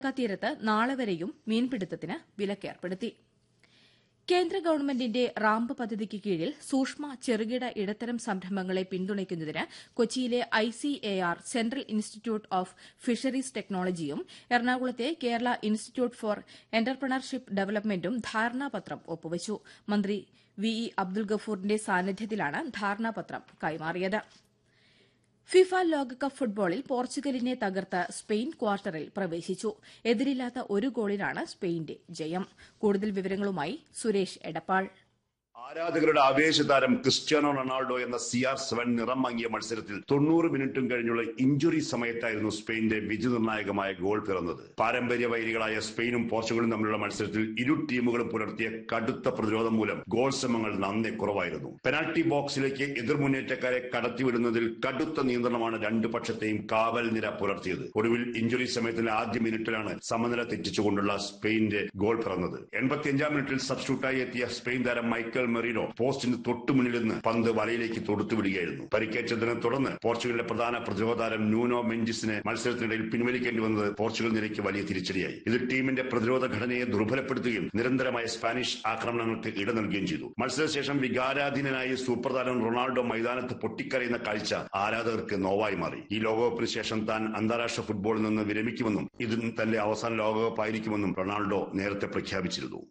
തീരത്ത് നാളെ വരെയും മീൻപിടുത്തത്തിന് വിലക്കേർപ്പെടുത്തി കേന്ദ്ര ഗവൺമെന്റിന്റെ റാമ്പ് പദ്ധതിക്ക് കീഴിൽ സൂക്ഷ്മ ചെറുകിട ഇടത്തരം സംരംഭങ്ങളെ പിന്തുണയ്ക്കുന്നതിന് കൊച്ചിയിലെ ICAR central institute of fisheries ടെക്നോളജിയും എറണാകുളത്തെ കേരള ഇൻസ്റ്റിറ്റ്യൂട്ട് ഫോർ എന്റർപ്രണർഷിപ്പ് ഡെവലപ്മെന്റും ധാരണാപത്രം ഒപ്പുവച്ചു മന്ത്രി വി ഇ അബ്ദുൽ ഗഫൂറിന്റെ സാന്നിധ്യത്തിലാണ് ധാരണാപത്രം കൈമാറിയത് ഫിഫ ലോകകപ്പ് ഫുട്ബോളിൽ പോർച്ചുഗലിനെ തകർത്ത് സ്പെയിൻ ക്വാർട്ടറിൽ പ്രവേശിച്ചു എതിരില്ലാത്ത ഒരു ഗോളിനാണ് സ്പെയിന്റെ ജയം കൂടുതൽ വിവരങ്ങളുമായി സുരേഷ് എടപ്പാൾ ആരാധകരുടെ ആവേശതാരം ക്രിസ്ത്യാനോ റൊണാൾഡോ എന്ന സി ആർ സെവൻ നിറം മങ്ങിയ മത്സരത്തിൽ തൊണ്ണൂറ് മിനിറ്റും കഴിഞ്ഞുള്ള ഇഞ്ചുറി സമയത്തായിരുന്നു സ്പെയിന്റെ വിജയനിർണായകമായ ഗോൾ പിറന്നത് പാരമ്പര്യ വൈരികളായ സ്പെയിനും പോർച്ചുഗലും തമ്മിലുള്ള മത്സരത്തിൽ ഇരു ടീമുകളും പുലർത്തിയ കടുത്ത പ്രതിരോധം മൂലം ഗോൾ ശ്രമങ്ങൾ നന്നേ കുറവായിരുന്നു പെനാൽറ്റി ബോക്സിലേക്ക് എതിർമുന്നേറ്റക്കാരെ കടത്തിവിടുന്നതിൽ കടുത്ത നിയന്ത്രണമാണ് രണ്ടു പക്ഷത്തെയും കാവൽ നിര പുലർത്തിയത് ഒടുവിൽ ഇഞ്ചുറി സമയത്തിന്റെ ആദ്യ മിനിറ്റിലാണ് സമനില തെറ്റിച്ചുകൊണ്ടുള്ള സ്പെയിന്റെ ഗോൾ പിറന്നത് എൺപത്തിയഞ്ചാം മിനിറ്റിൽ സബ്സ്റ്റിറ്റ്യൂട്ടായി എത്തിയ സ്പെയിൻ താരം മൈക്കൽ മെറീനോ പോസ്റ്റിന് തൊട്ടുമുന്നിൽ നിന്ന് പന്ത് വലയിലേക്ക് തൊടുത്തുവിടുകയായിരുന്നു പരിക്കേറ്റതിനെ തുടർന്ന് പോർച്ചുഗലിന്റെ പ്രധാന പ്രതിരോധതാരം ന്യൂനോ മെഞ്ചിസിനെ മത്സരത്തിനിടയിൽ പിൻവലിക്കേണ്ടി വന്നത് പോർച്ചുഗൽ നിരയ്ക്ക് വലിയ തിരിച്ചടിയായി ഇത് ടീമിന്റെ പ്രതിരോധ ഘടനയെ ദുർബലപ്പെടുത്തുകയും നിരന്തരമായ സ്പാനിഷ് ആക്രമണങ്ങൾക്ക് ഇട നൽകുകയും ചെയ്തു മത്സരശേഷം വികാരാധീനനായി സൂപ്പർ താരം റൊണാൾഡോ മൈതാനത്ത് പൊട്ടിക്കരയുന്ന കാഴ്ച ആരാധകർക്ക് നോവായി മാറി ഈ ലോകകപ്പിന് ശേഷം താൻ അന്താരാഷ്ട്ര ഫുട്ബോളിൽ നിന്ന് വിരമിക്കുമെന്നും ഇത് തന്റെ അവസാന ലോകകപ്പായിരിക്കുമെന്നും റൊണാൾഡോ നേരത്തെ പ്രഖ്യാപിച്ചിരുന്നു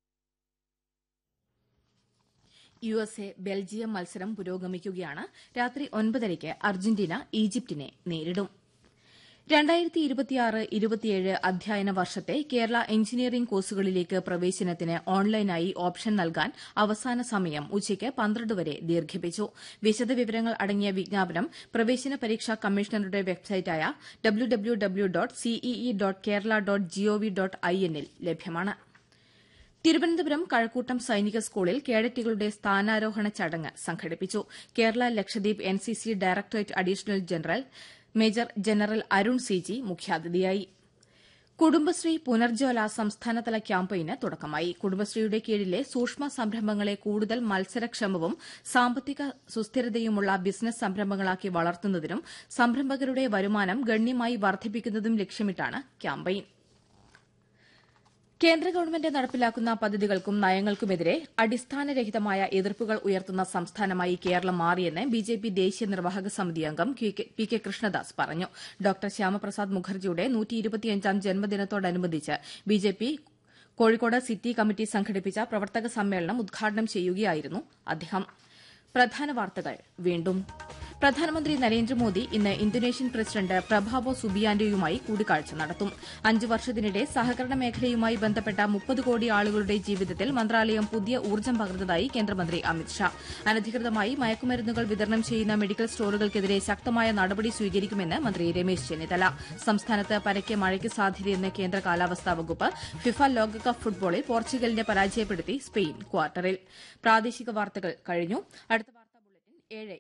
യു എസ് എ ബെൽജിയം മത്സരം പുരോഗമിക്കുകയാണ് രാത്രി ഒൻപതരയ്ക്ക് അർജന്റീന ഈജിപ്തിനെ നേരിടും രണ്ടായിരത്തി ഇരുപത്തിയാറ് ഇരുപത്തിയേഴ് അധ്യയന വർഷത്തെ കേരള എഞ്ചിനീയറിംഗ് കോഴ്സുകളിലേക്ക് പ്രവേശനത്തിന് ഓൺലൈനായി ഓപ്ഷൻ നൽകാൻ അവസാന സമയം ഉച്ചയ്ക്ക് പന്ത്രണ്ട് വരെ ദീർഘിപ്പിച്ചു വിശദവിവരങ്ങൾ അടങ്ങിയ വിജ്ഞാപനം പ്രവേശന പരീക്ഷാ കമ്മീഷണറുടെ വെബ്സൈറ്റായ W W W dot CEE dot Kerala dot GOV dot I എന്നിൽ ലഭ്യമാണ് തിരുവനന്തപുരം കഴക്കൂട്ടം സൈനിക സ്കൂളിൽ കേഡറ്റുകളുടെ സ്ഥാനാരോഹണ ചടങ്ങ് സംഘടിപ്പിച്ചു Kerala Lakshadweep NCC directorate additional general major general Arun C G മുഖ്യാതിഥിയായി കുടുംബശ്രീ പുനർജ്വല സംസ്ഥാനതല ക്യാമ്പയിന് തുടക്കമായി കുടുംബശ്രീയുടെ കീഴിലെ സൂക്ഷ്മ സംരംഭങ്ങളെ കൂടുതൽ മത്സരക്ഷമവും സാമ്പത്തിക സുസ്ഥിരതയുമുള്ള ബിസിനസ് സംരംഭങ്ങളാക്കി വളർത്തുന്നതിനും സംരംഭകരുടെ വരുമാനം ഗണ്യമായി വർദ്ധിപ്പിക്കുന്നതും ലക്ഷ്യമിട്ടാണ് ക്യാമ്പയിൻ കേന്ദ്ര ഗവൺമെന്റ് നടപ്പിലാക്കുന്ന പദ്ധതികൾക്കും നയങ്ങൾക്കുമെതിരെ അടിസ്ഥാനരഹിതമായ എതിർപ്പുകൾ ഉയർത്തുന്ന സംസ്ഥാനമായി കേരളം മാറിയെന്ന് ബിജെപി ദേശീയ നിർവാഹക സമിതി അംഗം പി കെ കൃഷ്ണദാസ് പറഞ്ഞു ഡോക്ടർ ശ്യാമപ്രസാദ് മുഖർജിയുടെ ജന്മദിനത്തോടനുബന്ധിച്ച് ബിജെപി കോഴിക്കോട് സിറ്റി കമ്മിറ്റി സംഘടിപ്പിച്ച പ്രവർത്തക സമ്മേളനം ഉദ്ഘാടനം ചെയ്യുകയായിരുന്നു അദ്ദേഹം പ്രധാന വാർത്തകൾ വീണ്ടും പ്രധാനമന്ത്രി നരേന്ദ്രമോദി ഇന്ന് ഇന്തോനേഷ്യൻ പ്രസിഡന്റ് പ്രഭാവോ സുബിയാന്റോയുമായി കൂടിക്കാഴ്ച നടത്തും അഞ്ച് വർഷത്തിനിടെ സഹകരണ മേഖലയുമായി ബന്ധപ്പെട്ട മുപ്പത് കോടി ആളുകളുടെ ജീവിതത്തിൽ മന്ത്രാലയം പുതിയ ഊർജ്ജം പകർന്നതായി കേന്ദ്രമന്ത്രി അമിത്ഷാ അനധികൃതമായി മയക്കുമരുന്നുകൾ വിതരണം ചെയ്യുന്ന മെഡിക്കൽ സ്റ്റോറുകൾക്കെതിരെ ശക്തമായ നടപടി സ്വീകരിക്കുമെന്ന് മന്ത്രി രമേശ് ചെന്നിത്തല സംസ്ഥാനത്ത് പരക്കെ മഴയ്ക്ക് സാധ്യതയെന്ന് കേന്ദ്ര കാലാവസ്ഥാ വകുപ്പ് ഫിഫ ലോകകപ്പ് ഫുട്ബോളിൽ പോർച്ചുഗലിനെ പരാജയപ്പെടുത്തി സ്പെയിൻ ക്വാർട്ടറിൽ പ്രാദേശിക വാർത്തകൾ കഴിഞ്ഞു അടുത്ത വാർത്താ ബുള്ളറ്റിൻ ഏഴ്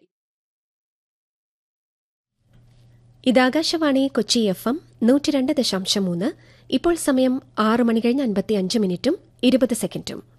ഇതാകാശവാണി കൊച്ചി എഫ് എം നൂറ്റി രണ്ട് ദശാംശം മൂന്ന് ഇപ്പോൾ സമയം ആറ് മണി കഴിഞ്ഞ് അൻപത്തി അഞ്ച് മിനിറ്റും ഇരുപത് സെക്കൻഡും